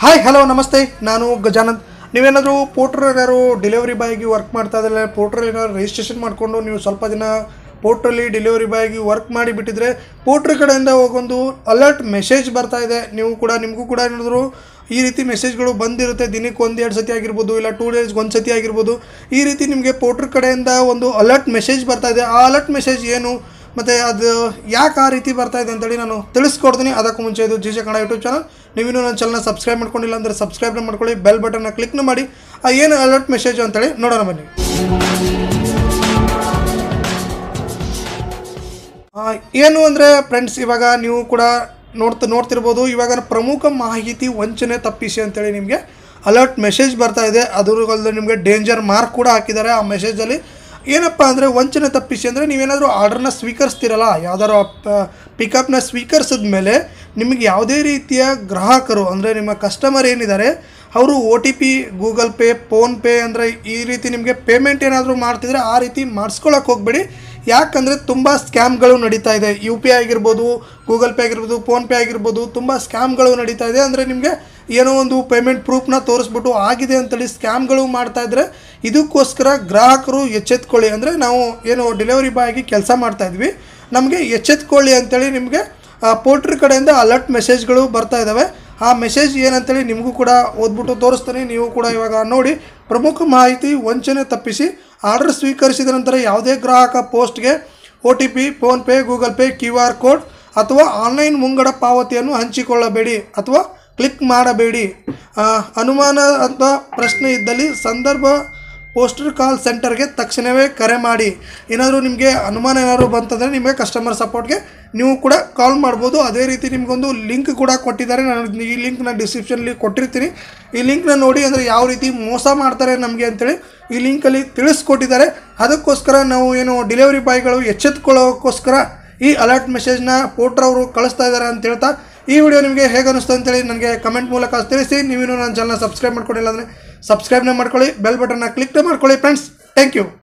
hi hello ನಮಸ್ತೆ ನಾನು ಗಜಾನಂದ್ ನೀವೇನಾದರೂ ಪೋರ್ಟ್ರ್ ಯಾರು ಡೆಲಿವರಿ ಬಾಯ್ಗೆ ವರ್ಕ್ ಮಾಡ್ತಾ ಇದ್ದರೆ ಪೋರ್ಟ್ರಲ್ಲಿ ಏನಾದ್ರು ರಿಜಿಸ್ಟ್ರೇಷನ್ ಮಾಡಿಕೊಂಡು ನೀವು ಸ್ವಲ್ಪ ದಿನ ಪೋರ್ಟ್ರಲ್ಲಿ ಡೆಲಿವರಿ ಬಾಯ್ಗೆ ವರ್ಕ್ ಮಾಡಿ ಬಿಟ್ಟಿದ್ರೆ ಪೋರ್ಟ್ರ್ ಕಡೆಯಿಂದ ಹೋಗೊಂದು ಅಲರ್ಟ್ ಮೆಸೇಜ್ ಬರ್ತಾ ಇದೆ ನೀವು ಕೂಡ ನಿಮಗೂ ಕೂಡ ಏನಾದರೂ ಈ ರೀತಿ ಮೆಸೇಜ್ಗಳು ಬಂದಿರುತ್ತೆ ದಿನಕ್ಕೆ ಒಂದು ಎರಡು ಸತಿ ಆಗಿರ್ಬೋದು ಇಲ್ಲ ಟೂ ಡೇಸ್ಗೆ ಒಂದು ಸತಿ ಆಗಿರ್ಬೋದು ಈ ರೀತಿ ನಿಮಗೆ ಪೋರ್ಟ್ರ್ ಕಡೆಯಿಂದ ಒಂದು ಅಲರ್ಟ್ ಮೆಸೇಜ್ ಬರ್ತಾ ಇದೆ ಆ ಅಲರ್ಟ್ ಮೆಸೇಜ್ ಏನು ಮತ್ತು ಅದು ಯಾಕೆ ಆ ರೀತಿ ಬರ್ತಾ ಇದೆ ಅಂತೇಳಿ ನಾನು ತಿಳಿಸ್ಕೊಡ್ತೀನಿ ಅದಕ್ಕೂ ಮುಂಚೆ ಇದು G J Kannada YouTube channel ನೀವಿನ್ನೂ ನನ್ನ ಚಾನಲ್ನ ಸಬ್ಸ್ಕ್ರೈಬ್ ಮಾಡ್ಕೊಂಡಿಲ್ಲ ಅಂದರೆ ಸಬ್ಸ್ಕ್ರೈಬ್ ಮಾಡ್ಕೊಳ್ಳಿ ಬೆಲ್ ಬಟನ್ನ ಕ್ಲಿಕ್ನ ಮಾಡಿ ಆ ಏನು ಅಲರ್ಟ್ ಮೆಸೇಜ್ ಅಂತೇಳಿ ನೋಡೋಣ ಬನ್ನಿ ಆ, ಏನು ಅಂದರೆ ಫ್ರೆಂಡ್ಸ್ ಇವಾಗ ನೀವು ಕೂಡ ನೋಡ್ತಾ ನೋಡ್ತಿರ್ಬೋದು ಇವಾಗ ಪ್ರಮುಖ ಮಾಹಿತಿ ವಂಚನೆ ತಪ್ಪಿಸಿ ಅಂತೇಳಿ ನಿಮಗೆ ಅಲರ್ಟ್ ಮೆಸೇಜ್ ಬರ್ತಾ ಇದೆ ಅದರಲ್ಲದೆ ನಿಮಗೆ ಡೇಂಜರ್ ಮಾರ್ಕ್ ಕೂಡ ಹಾಕಿದ್ದಾರೆ ಆ ಮೆಸೇಜಲ್ಲಿ ಏನಪ್ಪ ಅಂದರೆ ವಂಚನೆ ತಪ್ಪಿಸಿ ಅಂದರೆ ನೀವೇನಾದರೂ ಆರ್ಡರ್ನ ಸ್ವೀಕರಿಸ್ತಿರಲ್ಲ ಯಾವ್ದಾದ್ರು ಪಿಕಪ್ನ ಸ್ವೀಕರಿಸಿದ ಮೇಲೆ ನಿಮಗೆ ಯಾವುದೇ ರೀತಿಯ ಗ್ರಾಹಕರು ಅಂದರೆ ನಿಮ್ಮ ಕಸ್ಟಮರ್ ಏನಿದ್ದಾರೆ ಅವರು O T P Google Pay PhonePe ಅಂದರೆ ಈ ರೀತಿ ನಿಮಗೆ ಪೇಮೆಂಟ್ ಏನಾದರೂ ಮಾಡ್ತಿದ್ರೆ ಆ ರೀತಿ ಮಾಡಿಸ್ಕೊಳಕ್ಕೆ ಹೋಗಬೇಡಿ ಯಾಕಂದರೆ ತುಂಬ ಸ್ಕ್ಯಾಮ್ಗಳು ನಡೀತಾ ಇದೆ ಯು ಪಿ ಐ ಆಗಿರ್ಬೋದು ಗೂಗಲ್ ಪೇ ಆಗಿರ್ಬೋದು ಫೋನ್ಪೇ ಆಗಿರ್ಬೋದು ತುಂಬ ಸ್ಕ್ಯಾಮ್ಗಳು ನಡೀತಾ ಇದೆ ಅಂದರೆ ನಿಮಗೆ ಏನೋ ಒಂದು ಪೇಮೆಂಟ್ ಪ್ರೂಫ್ನ ತೋರಿಸ್ಬಿಟ್ಟು ಆಗಿದೆ ಅಂತೇಳಿ ಸ್ಕ್ಯಾಮ್ಗಳು ಮಾಡ್ತಾ ಇದ್ರೆ ಇದಕ್ಕೋಸ್ಕರ ಗ್ರಾಹಕರು ಎಚ್ಚೆತ್ಕೊಳ್ಳಿ ಅಂದರೆ ನಾವು ಏನು ಡೆಲಿವರಿ ಬಾಯ್ಗೆ ಕೆಲಸ ಮಾಡ್ತಾ ಇದ್ವಿ ನಮಗೆ ಎಚ್ಚೆತ್ಕೊಳ್ಳಿ ಅಂತೇಳಿ ನಿಮಗೆ ಪೋರ್ಟ್ರ್ ಕಡೆಯಿಂದ ಅಲರ್ಟ್ ಮೆಸೇಜ್ಗಳು ಬರ್ತಾ ಇದ್ದಾವೆ ಆ ಮೆಸೇಜ್ ಏನಂತೇಳಿ ನಿಮಗೂ ಕೂಡ ಓದ್ಬಿಟ್ಟು ತೋರಿಸ್ತೀನಿ ನೀವು ಕೂಡ ಇವಾಗ ನೋಡಿ ಪ್ರಮುಖ ಮಾಹಿತಿ ವಂಚನೆ ತಪ್ಪಿಸಿ ಆರ್ಡರ್ ಸ್ವೀಕರಿಸಿದ ನಂತರ ಯಾವುದೇ ಗ್ರಾಹಕ ಪೋಸ್ಟ್ಗೆ O T P PhonePe Google Pay Q R code ಅಥವಾ ಆನ್ಲೈನ್ ಮುಂಗಡ ಪಾವತಿಯನ್ನು ಹಂಚಿಕೊಳ್ಳಬೇಡಿ ಅಥವಾ ಕ್ಲಿಕ್ ಮಾಡಬೇಡಿ ಆ, ಅನುಮಾನ ಅಥವಾ ಪ್ರಶ್ನೆ ಇದ್ದಲ್ಲಿ ಸಂದರ್ಭ ಪೋಸ್ಟರ್ ಕಾಲ್ ಸೆಂಟರ್ಗೆ ತಕ್ಷಣವೇ ಕರೆ ಮಾಡಿ ಏನಾದರೂ ನಿಮಗೆ ಅನುಮಾನ ಏನಾದರೂ ಬಂತಂದರೆ ನಿಮಗೆ ಕಸ್ಟಮರ್ ಸಪೋರ್ಟ್ಗೆ ನೀವು ಕೂಡ ಕಾಲ್ ಮಾಡ್ಬೋದು ಅದೇ ರೀತಿ ನಿಮಗೊಂದು ಲಿಂಕ್ ಕೂಡ ಕೊಟ್ಟಿದ್ದಾರೆ ನಾನು ಈ ಲಿಂಕ್ನ ಡಿಸ್ಕ್ರಿಪ್ಷನಲ್ಲಿ ಕೊಟ್ಟಿರ್ತೀನಿ ಈ ಲಿಂಕ್ನ ನೋಡಿ ಅಂದರೆ ಯಾವ ರೀತಿ ಮೋಸ ಮಾಡ್ತಾರೆ ನಮಗೆ ಅಂತೇಳಿ ಈ ಲಿಂಕಲ್ಲಿ ತಿಳಿಸ್ಕೊಟ್ಟಿದ್ದಾರೆ ಅದಕ್ಕೋಸ್ಕರ ನಾವು ಏನು ಡೆಲಿವರಿ ಬಾಯ್ಗಳು ಎಚ್ಚೆತ್ಕೊಳ್ಳೋಕ್ಕೋಸ್ಕರ ಈ ಅಲರ್ಟ್ ಮೆಸೇಜ್ನ ಪೋಟ್ರ್ ಅವರು ಕಳಿಸ್ತಾ ಇದ್ದಾರೆ ಅಂತ ಹೇಳ್ತಾ ಈ ವಿಡಿಯೋ ನಿಮಗೆ ಹೇಗೆ ಅನಿಸ್ತು ಅಂತೇಳಿ ನನಗೆ ಕಮೆಂಟ್ ಮೂಲಕ ತಿಳಿಸಿ ನೀವೇನು ನನ್ನ ಚಾನಲ್ ಸಬ್ಸ್ಕ್ರೈಬ್ ಮಾಡ್ಕೊಂಡಿಲ್ಲ ಅಂದರೆ ಸಬ್ಸ್ಕ್ರೈಬ್ನ ಮಾಡ್ಕೊಳ್ಳಿ ಬೆಲ್ ಬಟನ್ನ ಕ್ಲಿಕ್ ಮಾಡ್ಕೊಳ್ಳಿ ಫ್ರೆಂಡ್ಸ್ ಥ್ಯಾಂಕ್ ಯು